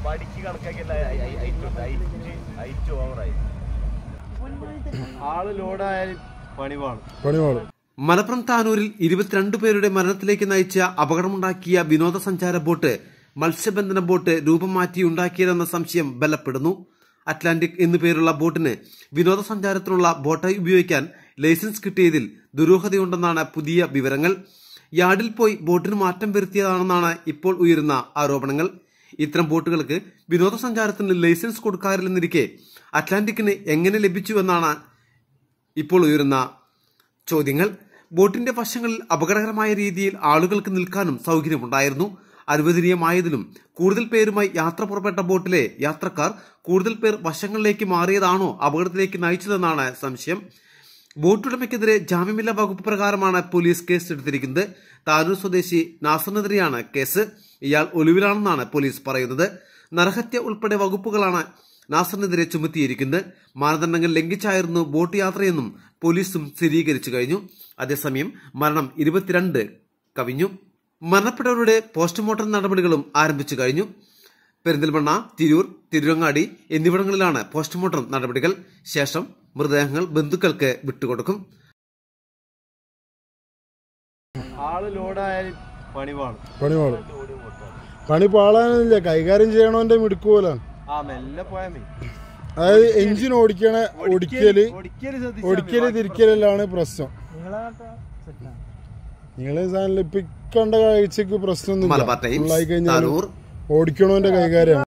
വടിക്ക് കണക്കാക്കിയല്ല IIT ഓവറായി ആള് ലോഡായാലും പണി പാടും പണി പാടും മലപ്പുറം താനൂരിൽ ഇരുപത്തിരണ്ട് പേരുടെ മരണത്തിലേക്ക് നയിച്ച അപകടമുണ്ടാക്കിയ വിനോദസഞ്ചാര ബോട്ട് മത്സ്യബന്ധന ബോട്ട് രൂപം മാറ്റി ഉണ്ടാക്കിയതെന്ന സംശയം ബലപ്പെടുന്നു അറ്റ്ലാന്റിക് എന്നു പേരുള്ള ബോട്ടിന് വിനോദസഞ്ചാരത്തിനുള്ള ബോട്ടായി ഉപയോഗിക്കാൻ ലൈസൻസ് കിട്ടിയതിൽ ദുരൂഹതയുണ്ടെന്നാണ് പുതിയ വിവരങ്ങൾ യാർഡിൽ പോയി ബോട്ടിന് മാറ്റം വരുത്തിയതാണെന്നാണ് ഇപ്പോൾ ഉയരുന്ന ആരോപണങ്ങൾ ഇത്തരം ബോട്ടുകൾക്ക് വിനോദസഞ്ചാരത്തിന് ലൈസൻസ് കൊടുക്കാറില്ലെന്നിരിക്കെ അറ്റ്ലാന്റിക്കിന് എങ്ങനെ ലഭിച്ചുവെന്നാണ് ഇപ്പോൾ ഉയരുന്ന ചോദ്യങ്ങൾ ബോട്ടിന്റെ വശങ്ങളിൽ അപകടകരമായ രീതിയിൽ ആളുകൾക്ക് നിൽക്കാനും സൗകര്യമുണ്ടായിരുന്നു അനുവദനീയമായതിലും കൂടുതൽ പേരുമായി യാത്ര പുറപ്പെട്ട ബോട്ടിലെ യാത്രക്കാർ കൂടുതൽ പേർ വശങ്ങളിലേക്ക് മാറിയതാണോ അപകടത്തിലേക്ക് നയിച്ചതെന്നാണ് സംശയം ബോട്ടുടമയ്ക്കെതിരെ ജാമ്യമില്ലാ വകുപ്പ് പ്രകാരമാണ് പോലീസ് കേസ് എടുത്തിരിക്കുന്നത് താനൂർ സ്വദേശി നാസറിനെതിരെയാണ് കേസ് ഇയാൾ ഒളിവിലാണെന്നാണ് പോലീസ് പറയുന്നത് നരഹത്യ ഉൾപ്പെടെ വകുപ്പുകളാണ് നാസറിനെതിരെ ചുമത്തിയിരിക്കുന്നത് മാനദണ്ഡങ്ങൾ ലംഘിച്ചായിരുന്നു ബോട്ട് യാത്രയെന്നും പോലീസും സ്ഥിരീകരിച്ചു കഴിഞ്ഞു അതേസമയം മരണം ഇരുപത്തിരണ്ട് കവിഞ്ഞു മരണപ്പെട്ടവരുടെ പോസ്റ്റ്മോർട്ടം നടപടികളും ആരംഭിച്ചു കഴിഞ്ഞു പെരിന്തൽമണ്ണ തിരൂർ തിരുവങ്ങാടി എന്നിവിടങ്ങളിലാണ് പോസ്റ്റ്മോർട്ടം നടപടികൾ ശേഷം മൃതദേഹങ്ങൾ ബന്ധുക്കൾക്ക് വിട്ടുകൊടുക്കും ആള് ലോഡായാലും പണി പാടും പണി പാടും ലോഡ് പൊട്ടാണ് പണി പാളാനില്ല കൈകാര്യം ചെയ്യണോന്റെ മിടുക്കുപോലാണ് ആ മെല്ലെ പോയാ മതി അതായത് എഞ്ചിൻ ഓടിക്കണ ഒടിക്കല് ഒടിക്കല് ശ്രദ്ധിച്ചാ ഒടിക്കല് തിരിക്കലെല്ലാം പ്രശ്നം നിങ്ങളെ സാധനം ഇപ്പൊ ഈ കണ്ട കാഴ്ചക്ക് പ്രശ്നമൊന്നുമില്ല മലബാർ ടൈംസ് ഫുള്ളായി കഴിഞ്ഞാൽ താനൂർ ഓടിക്കണോന്റെ കൈകാര്യം